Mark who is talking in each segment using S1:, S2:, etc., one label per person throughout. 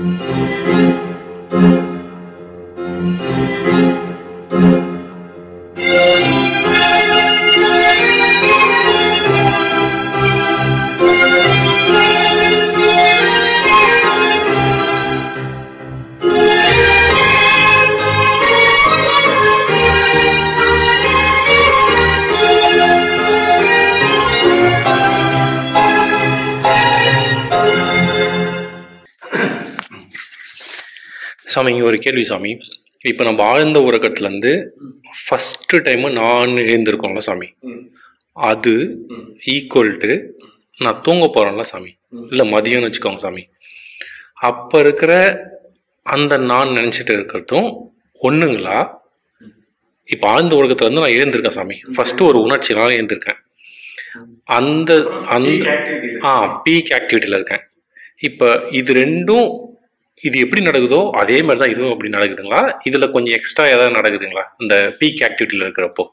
S1: சாமி இங்க ஒரு கேள்வி சாமி இப்போ நம்ம ஆழ்ந்த உறக்கத்துலேருந்து ஃபஸ்ட்டு டைமு நான் எழுந்திருக்கோம்ல சாமி அது ஈக்குவல் டு நான் தூங்க போகிறேன்ல சாமி இல்லை மதியம்னு வச்சுக்கோங்க சாமி அப்போ இருக்கிற அந்த நான் நினச்சிட்டு இருக்கிறதும் ஒன்றுங்களா இப்போ ஆழ்ந்த உலகத்துல இருந்து நான் எழுந்திருக்கேன் சாமி ஃபர்ஸ்ட் ஒரு உணர்ச்சினால எழுந்திருக்கேன் அந்த அந்த ஆ பீக் ஆக்டிவிட்டியில் இருக்கேன் இப்போ இது ரெண்டும் இது எப்படி நடக்குதோ அதே மாதிரி தான் இதுவும் அப்படி நடக்குதுங்களா இதில் கொஞ்சம் எக்ஸ்ட்ரா ஏதாவது நடக்குதுங்களா இந்த பீக் ஆக்டிவிட்டியில் இருக்கிறப்போ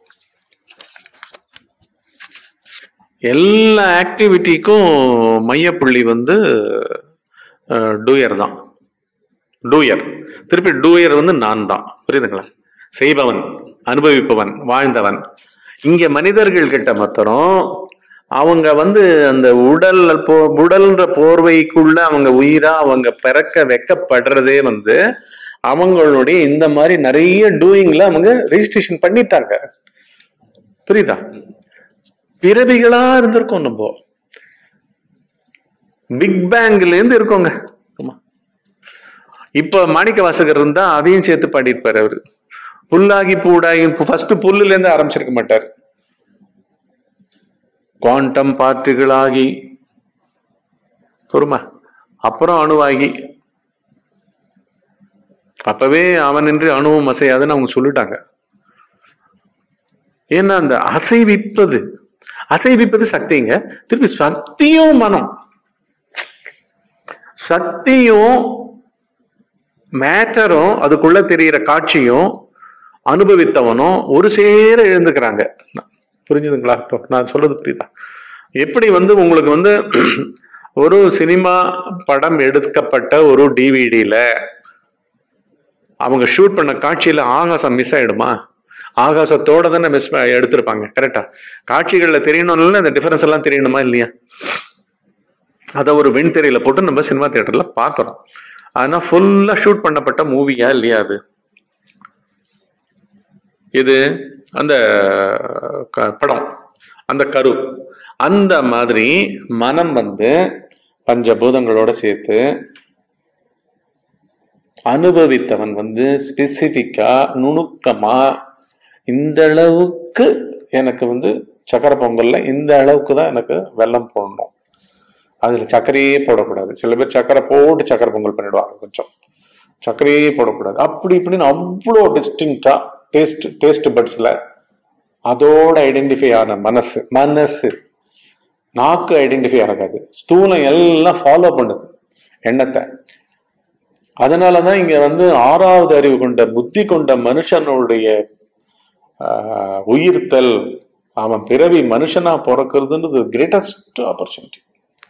S2: எல்லா ஆக்டிவிட்டிக்கும் மையப்புள்ளி வந்து டூயர் தான் டூயர் திருப்பி டூயர் வந்து நான் தான் புரியுதுங்களா செய்பவன் அனுபவிப்பவன் வாழ்ந்தவன் இங்க மனிதர்கள் கிட்ட மாத்திரம் அவங்க வந்து அந்த உடல் போ உடல்ன்ற போர்வைக்குள்ள அவங்க உயிரா அவங்க பிறக்க வைக்கப்படுறதே வந்து அவங்களுடைய இந்த மாதிரி நிறைய டூயிங்ல அவங்க ரெஜிஸ்ட்ரேஷன் பண்ணிட்டாங்க புரியுதா பிறவிகளா இருந்திருக்கோம் நம்ம பிக் பேங்க்ல இருந்து இருக்கோங்க ஆமா இப்ப மாணிக்க வாசகர் இருந்தா அதையும் சேர்த்து பாடியிருப்பாரு அவரு புல்லாகி பூடாகி ஃபர்ஸ்ட் புல்லுல இருந்து ஆரம்பிச்சிருக்க மாட்டார் குவாண்டம் பார்ட்டிகளாகி பொறுமா அப்புறம் அணுவாகி அப்பவே அவனின்றி அணுவும் அசையாதுன்னு அவங்க சொல்லிட்டாங்க ஏன்னா அந்த அசைவிப்பது அசைவிப்பது சக்திங்க திருப்பி சக்தியும் மனம் சக்தியும் மேட்டரும் அதுக்குள்ள தெரிகிற காட்சியும் அனுபவித்தவனும் ஒரு சேர எழுந்துக்கிறாங்க புரிஞ்சுதுங்களா இப்போ நான் சொல்றது புரியுதா எப்படி வந்து உங்களுக்கு வந்து ஒரு சினிமா படம் எடுக்கப்பட்ட ஒரு டிவிடியில அவங்க ஷூட் பண்ண காட்சியில ஆகாசம் மிஸ் ஆயிடுமா ஆகாசத்தோட தானே மிஸ் எடுத்திருப்பாங்க கரெக்டா காட்சிகள்ல தெரியணும்ல அந்த டிஃபரன்ஸ் எல்லாம் தெரியணுமா இல்லையா அதை ஒரு வெண்திரையில போட்டு நம்ம சினிமா தியேட்டர்ல பார்க்கறோம் ஆனா ஃபுல்லா ஷூட் பண்ணப்பட்ட மூவியா இல்லையா அது இது அந்த க- படம் அந்த கரு அந்த மாதிரி மனம் வந்து பஞ்சபூதங்களோட சேர்த்து அனுபவித்தவன் வந்து ஸ்பெசிஃபிக்கா நுணுக்கமா இந்த அளவுக்கு எனக்கு வந்து சக்கரை பொங்கல்ல இந்த அளவுக்கு தான் எனக்கு வெல்லம் போடணும் அதுல சர்க்கரையே போடக்கூடாது சில பேர் சக்கரை போட்டு சக்கரை பொங்கல் பண்ணிடுவாங்க கொஞ்சம் சர்க்கரையே போடக்கூடாது அப்படி இப்படின்னு அவ்வளோ டிஸ்டிங்டா டேஸ்ட் டேஸ்ட் பட்ஸ்ல அதோட ஐடென்டிஃபை ஆன மனசு மனசு நாக்கு ஐடென்டிஃபை ஆகாது ஸ்தூலம் எல்லாம் ஃபாலோ பண்ணுது எண்ணத்தை அதனாலதான் இங்க வந்து ஆறாவது அறிவு கொண்ட புத்தி கொண்ட மனுஷனுடைய ஆஹ், உயிர்த்தல் அவன் பிறவி மனுஷனா பிறக்கிறதுன்றது கிரேட்டஸ்ட் ஆப்பர்ச்சுனிட்டி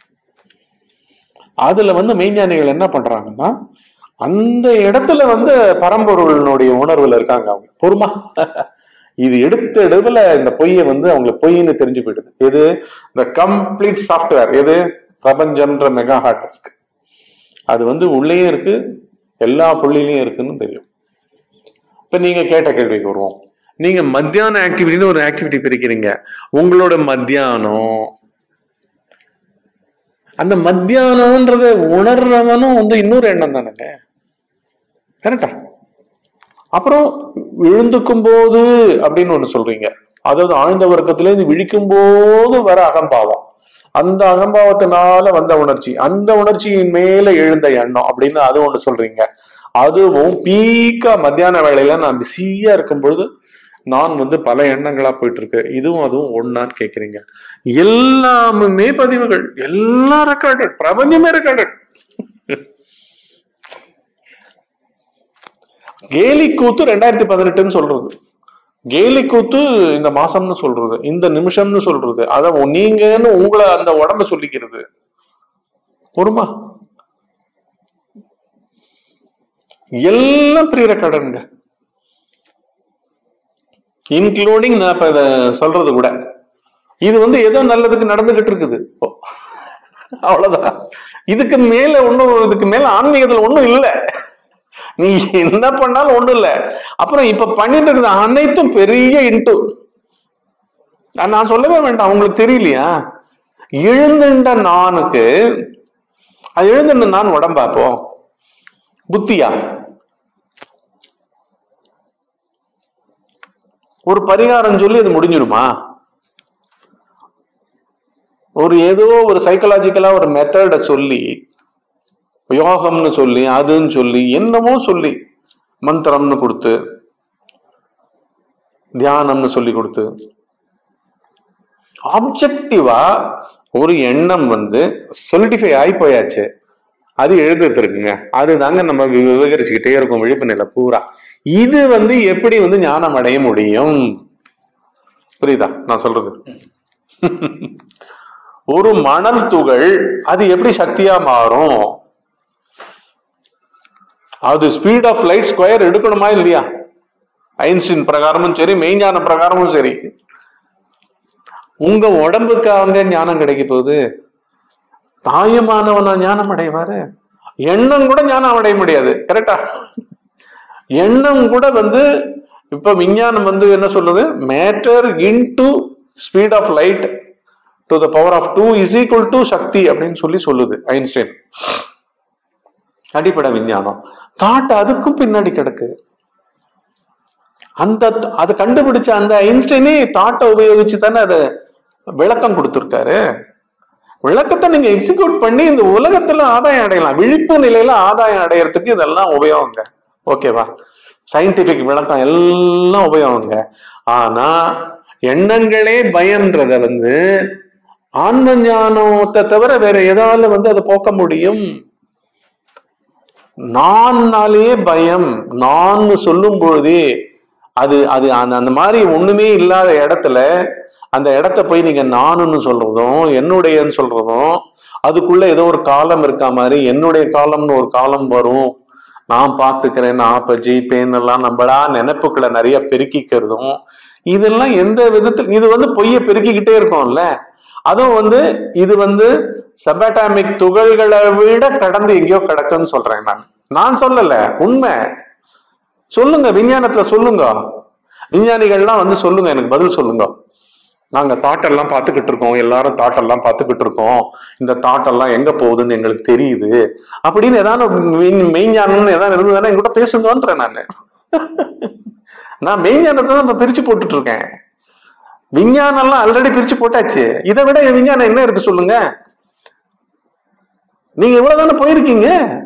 S2: அதுல வந்து மெய்ஞானிகள் என்ன பண்றாங்கன்னா அந்த இடத்துல வந்து பரம்பொருளினுடைய உணர்வுல இருக்காங்க அவங்க பொறுமா இது எடுத்த இடத்துல இந்த பொய்யை வந்து அவங்களுக்கு பொய்ன்னு தெரிஞ்சு போயிடுது எது இந்த கம்ப்ளீட் சாஃப்ட்வேர் எது பிரபஞ்சம்ன்ற மெகா ஹார்ட் டிஸ்க் அது வந்து உள்ளேயே இருக்கு எல்லா புள்ளிலையும் இருக்குன்னு தெரியும் இப்ப நீங்க கேட்ட கேள்விக்கு வருவோம் நீங்க மத்தியான ஆக்டிவிட்டின்னு ஒரு ஆக்டிவிட்டி பிரிக்கிறீங்க உங்களோட மத்தியானம் அந்த மத்தியானம்ன்றத உணர்றவனும் வந்து இன்னொரு எண்ணம் தானேங்க கரெக்டா அப்புறம் விழுந்துக்கும் போது அப்படின்னு ஒண்ணு சொல்றீங்க அதாவது ஆழ்ந்த வர்க்கத்துல இருந்து விழிக்கும் போது வர அகம்பாவம் அந்த அகம்பாவத்தினால வந்த உணர்ச்சி அந்த உணர்ச்சியின் மேல எழுந்த எண்ணம் அப்படின்னு அது ஒண்ணு சொல்றீங்க அதுவும் பீக்கா மத்தியான வேளையில நான் பிஸியா இருக்கும் பொழுது நான் வந்து பல எண்ணங்களா போயிட்டு இருக்கு இதுவும் அதுவும் ஒன்னான்னு கேக்குறீங்க எல்லாமுமே பதிவுகள் எல்லாம் ரெக்கார்டட் பிரபஞ்சமே ரெக்கார்டட் கேலி கூத்து ரெண்டாயிரத்தி பதினெட்டுன்னு சொல்றது கேலி கூத்து இந்த மாசம்னு சொல்றது இந்த நிமிஷம்னு சொல்றது அத நீங்கன்னு உங்களை அந்த உடம்ப சொல்லிக்கிறது பொறுமா எல்லாம் ப்ரீ ரெக்கார்டுங்க இன்க்ளூடிங் நான் இப்ப இத சொல்றது கூட இது வந்து ஏதோ நல்லதுக்கு நடந்துகிட்டு இருக்குது இப்போ. அவ்வளவுதான் இதுக்கு மேல ஒண்ணும் இதுக்கு மேல ஆன்மீகத்துல ஒண்ணும் இல்ல நீ என்ன பண்ணாலும் ஒண்ணும் இல்ல அப்புறம் இப்ப பண்ணிட்டு இருக்குது அனைத்தும் பெரிய இன்ட்டு நான் சொல்லவே வேண்டாம் உங்களுக்கு தெரியலையா எழுந்துட்ட நானுக்கு அது எழுந்துட்ட நான் உடம்பா அப்போ புத்தியா ஒரு பரிகாரம் சொல்லி அது முடிஞ்சிடுமா ஒரு ஏதோ ஒரு சைக்கலாஜிக்கலா ஒரு மெத்தட சொல்லி யோகம்னு சொல்லி அதுன்னு சொல்லி என்னமோ சொல்லி மந்திரம்னு கொடுத்து தியானம்னு சொல்லி கொடுத்து ஆப்ஜெக்டிவா ஒரு எண்ணம் வந்து சொலிடிஃபை ஆகி போயாச்சு அது எழுதுறது இருக்குங்க அதுதாங்க நம்ம வி- விவகரிச்சுக்கிட்டே இருக்கும் விழிப்பு நிலை பூரா இது வந்து எப்படி வந்து ஞானம் அடைய முடியும் புரியுதா நான் சொல்றது ஒரு மணல் துகள் அது எப்படி சக்தியா மாறும் அது ஸ்பீட் ஆஃப் லைட் ஸ்கொயர் எடுக்கணுமா இல்லையா ஐன்ஸ்டீன் பிரகாரமும் சரி மெய்ஞான பிரகாரமும் சரி உங்க உடம்புக்கு அவங்க ஞானம் கிடைக்க போகுது தாயமானவனா ஞானம் அடைவாரு எண்ணம் கூட ஞானம் அடைய முடியாது கரெக்டா எண்ணம் கூட வந்து இப்ப விஞ்ஞானம் வந்து என்ன சொல்லுது matter into speed of light to the power of two is equal to சக்தி அப்படின்னு சொல்லி சொல்லுது ஐன்ஸ்டைன் அடிப்படை விஞ்ஞானம் தாட் அதுக்கும் பின்னாடி கிடக்கு அந்த அதை கண்டுபிடிச்ச அந்த ஐன்ஸ்டைனே தாட்டை உபயோகிச்சு தானே அதை விளக்கம் கொடுத்துருக்காரு விளக்கத்தை நீங்க எக்ஸிக்யூட் பண்ணி இந்த உலகத்துல ஆதாயம் அடையலாம் விழிப்பு நிலையில ஆதாயம் அடையறதுக்கு இதெல்லாம் உபயோகங்க ஓகேவா சயின்டிபிக் விளக்கம் எல்லாம் உபயோகங்க ஆனா எண்ணங்களே பயம்ன்றத வந்து ஆன்ம ஞானத்தை தவிர வேற எதால வந்து அதை போக்க முடியும் நான்னாலேயே பயம் நான் சொல்லும் பொழுதே அது அது அந்த அந்த மாதிரி ஒண்ணுமே இல்லாத இடத்துல அந்த இடத்த போய் நீங்க நானுன்னு சொல்றதும் என்னுடையன்னு சொல்றதும் அதுக்குள்ள ஏதோ ஒரு காலம் இருக்கா மாதிரி என்னுடைய காலம்னு ஒரு காலம் வரும் நான் பார்த்துக்கிறேன் நான் இப்ப ஜெயிப்பேன் எல்லாம் நம்மளா நினைப்புகளை நிறைய பெருக்கிக்கிறதும் இதெல்லாம் எந்த விதத்தில் இது வந்து பொய்ய பெருக்கிக்கிட்டே இருக்கோம்ல அதுவும் வந்து இது வந்து சபாட்டாமிக் துகள்களை விட கடந்து எங்கேயோ கிடக்குன்னு சொல்றேன் நான் நான் சொல்லல உண்மை சொல்லுங்க விஞ்ஞானத்துல சொல்லுங்க விஞ்ஞானிகள்லாம் வந்து சொல்லுங்க எனக்கு பதில் சொல்லுங்க நாங்க தாட்டெல்லாம் பார்த்துக்கிட்டு இருக்கோம் எல்லாரும் தாட்டெல்லாம் பார்த்துக்கிட்டு இருக்கோம் இந்த தாட்டெல்லாம் எங்க போகுதுன்னு எங்களுக்கு தெரியுது அப்படின்னு ஏதாவது மெய்- மெய்ஞானம்னு ஏதாவது இருந்ததுன்னா என்கிட்ட பேசுங்கன்றேன் நான் நான் மெய்ஞானத்தை தான் இப்ப பிரிச்சு போட்டுட்டு இருக்கேன் விஞ்ஞானம்லாம் ஆல்ரெடி பிரிச்சு போட்டாச்சு இதை விட என் விஞ்ஞானம் என்ன இருக்கு சொல்லுங்க நீங்க இவ்வளவு தானே போயிருக்கீங்க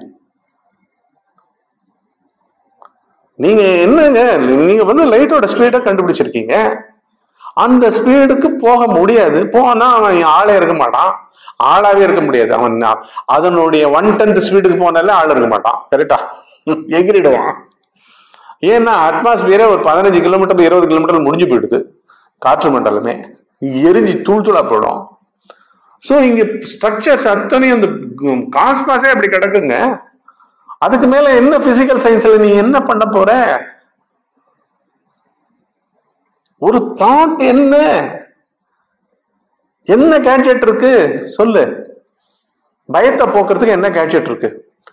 S2: நீங்க என்னங்க நீங்க வந்து லைட்டோட ஸ்பீடை கண்டுபிடிச்சிருக்கீங்க அந்த ஸ்பீடுக்கு போக முடியாது போனா அவன் ஆளே இருக்க மாட்டான் ஆளாவே இருக்க முடியாது அவன் நா- அதனுடைய ஒன் டென்த் ஸ்பீடுக்கு போனாலே ஆள் இருக்க மாட்டான் கரெக்டா எகிரிடுவான் ஏன்னா அட்மாஸ்பியரே ஒரு பதினஞ்சு கிலோமீட்டர் இருபது கிலோமீட்டர் முடிஞ்சு போயிடுது காற்று மண்டலமே எரிஞ்சு தூள் தூளா போயிடும் ஸோ இங்க ஸ்ட்ரக்சர்ஸ் அத்தனையும் அந்த காஸ்பாஸே அப்படி கிடக்குங்க அதுக்கு மேல என்ன பிசிக்கல் சயின்ஸ்ல நீ என்ன பண்ண போற ஒரு தாட் என்ன என்ன கேட்ஜெட் இருக்கு சொல்லு பயத்தை போக்குறதுக்கு என்ன கேட்ஜெட் இருக்கு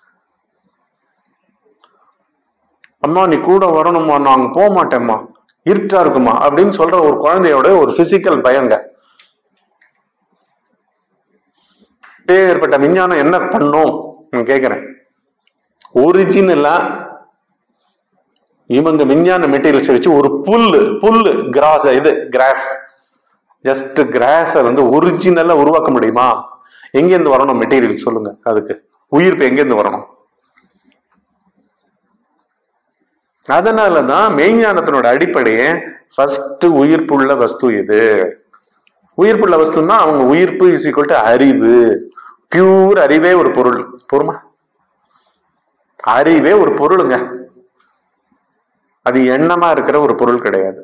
S2: அம்மா நீ கூட வரணுமா நாங்க போக மாட்டேம்மா இருட்டா இருக்குமா அப்படின்னு சொல்ற ஒரு குழந்தையோட ஒரு பிசிக்கல் பயங்க ஏற்பட்ட விஞ்ஞானம் என்ன பண்ணும் நான் கேக்குறேன் ஒரிஜினலா இவங்க விஞ்ஞான மெட்டீரியல்ஸ் வச்சு ஒரு புல்லு புல்லு கிராஸ் இது கிராஸ் ஜஸ்ட் கிராஸ வந்து ஒரிஜினலா உருவாக்க முடியுமா எங்கேருந்து வரணும் மெட்டீரியல் சொல்லுங்க அதுக்கு உயிர்ப்பு எங்கேருந்து வரணும் அதனாலதான் மெய்ஞானத்தினோட அடிப்படையே ஃபர்ஸ்ட் உயிர்ப்புள்ள வஸ்து எது உயிர்ப்புள்ள வஸ்துன்னா அவங்க உயிர்ப்பு இஸ் ஈக்குவல் டு அறிவு பியூர் அறிவே ஒரு பொருள் பொறுமா அறிவே ஒரு பொருளுங்க அது எண்ணமா இருக்கிற ஒரு பொருள் கிடையாது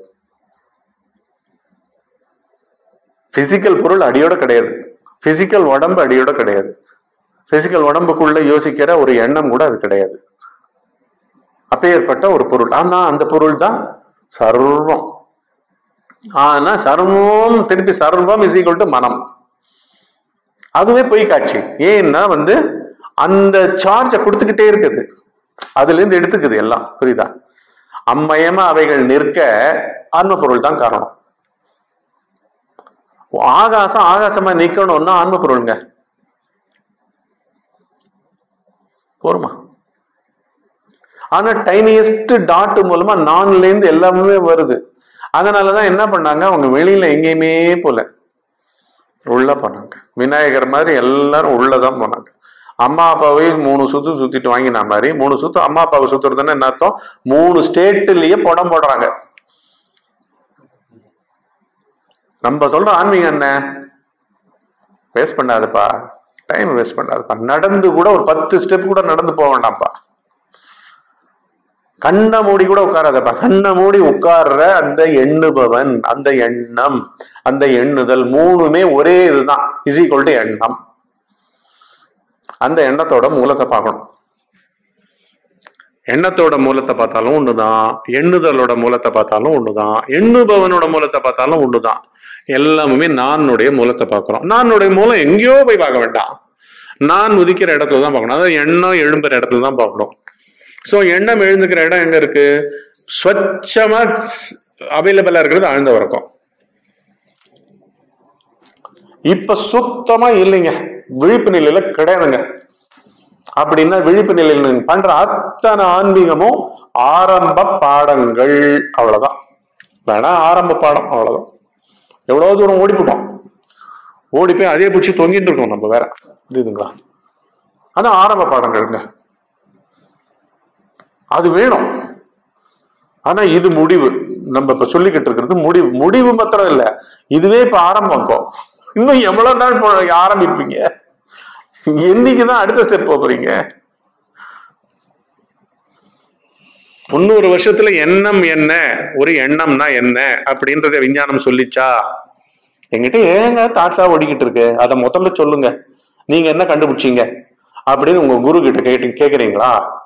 S2: பிசிக்கல் பொருள் அடியோட கிடையாது பிசிக்கல் உடம்பு அடியோட கிடையாது பிசிக்கல் உடம்புக்குள்ள யோசிக்கிற ஒரு எண்ணம் கூட அது கிடையாது அப்பேற்பட்ட ஒரு பொருள் ஆனா அந்த பொருள் தான் சர்வம் ஆனா சர்வம் திருப்பி சர்வம் இஸ் ஈக்குவல் டு மனம் அதுவே பொய் காட்சி ஏன்னா வந்து அந்த சார்ஜை கொடுத்துக்கிட்டே இருக்குது அதுல இருந்து எடுத்துக்குது எல்லாம் புரியுதா அம்மயமா அவைகள் நிற்க ஆன்ம பொருள் தான் காரணம் ஆகாசம் ஆகாசமா நிக்கணும்னா ஆன்ம பொருளுங்க போருமா ஆனா டைனியஸ்ட் டாட் மூலமா நான்ல இருந்து எல்லாமே வருது அதனாலதான் என்ன பண்ணாங்க அவங்க வெளியில எங்கேயுமே போல உள்ள போனாங்க விநாயகர் மாதிரி எல்லாரும் உள்ளதான் போனாங்க அம்மா அப்பாவை மூணு சுத்து சுத்திட்டு வாங்கின மாதிரி மூணு சுத்து அம்மா அப்பாவை சுத்துறதுன்னு என்ன அர்த்தம் மூணு ஸ்டேட்லயே படம் போடுறாங்க நம்ம சொல்ற ஆன்மீகம் என்ன வேஸ்ட் பண்ணாதுப்பா டைம் வேஸ்ட் பண்ணாதுப்பா நடந்து கூட ஒரு பத்து ஸ்டெப் கூட நடந்து போக வேண்டாம்ப்பா கண்ணை மூடி கூட உட்காராதப்பா கண்ணை மூடி உட்கார்ற அந்த எண்ணுபவன் அந்த எண்ணம் அந்த எண்ணுதல் மூணுமே ஒரே இதுதான் இஸ் ஈக்குவல் டு எண்ணம் அந்த எண்ணத்தோட மூலத்தை பார்க்கணும் எண்ணத்தோட மூலத்தை பார்த்தாலும் ஒண்ணுதான் எண்ணுதலோட மூலத்தை பார்த்தாலும் ஒண்ணுதான் எண்ணுபவனோட மூலத்தை பார்த்தாலும் ஒண்ணுதான் எல்லாமே நானுடைய மூலத்தை பார்க்கிறோம் நானுடைய மூலம் எங்கேயோ போய் பார்க்க வேண்டாம் நான் உதிக்கிற இடத்துல தான் பார்க்கணும் அதாவது எண்ணம் எழும்புற இடத்துல தான் பார்க்கணும் ஸோ எண்ணம் எழுந்துக்கிற இடம் எங்க இருக்கு ஸ்வச்சமா அவைலபிளா இருக்கிறது ஆழ்ந்த உறக்கம் இப்ப சுத்தமா இல்லைங்க விழிப்பு நிலையில கிடையாதுங்க அப்படின்னா விழிப்பு நிலையில் நீங்க பண்ற அத்தனை ஆன்மீகமும் ஆரம்ப பாடங்கள் அவ்வளவுதான் வேணா ஆரம்ப பாடம் அவ்வளவுதான் எவ்வளவு தூரம் ஓடிவிட்டோம் ஓடி போய் அதே பிடிச்சி தொங்கிட்டு இருக்கோம் நம்ம வேற புரியுதுங்களா ஆனா ஆரம்ப பாடங்கள்ங்க அது வேணும் ஆனா இது முடிவு நம்ம இப்ப சொல்லிக்கிட்டு இருக்கிறது முடிவு முடிவு மாத்திரம் இல்ல இதுவே இப்ப ஆரம்பம் இப்போ இன்னும் எவ்வளவு நாள் போ- ஆரம்பிப்பீங்க என்னைக்குதான் அடுத்த ஸ்டெப் போறீங்க முன்னூறு வருஷத்துல எண்ணம் என்ன ஒரு எண்ணம்னா என்ன அப்படின்றத விஞ்ஞானம் சொல்லிச்சா என்கிட்ட ஏங்க தாட்ஸா ஓடிக்கிட்டு இருக்கு அதை முதல்ல சொல்லுங்க நீங்க என்ன கண்டுபிடிச்சீங்க அப்படின்னு உங்க குரு கிட்ட கேட்டு கேக்குறீங்களா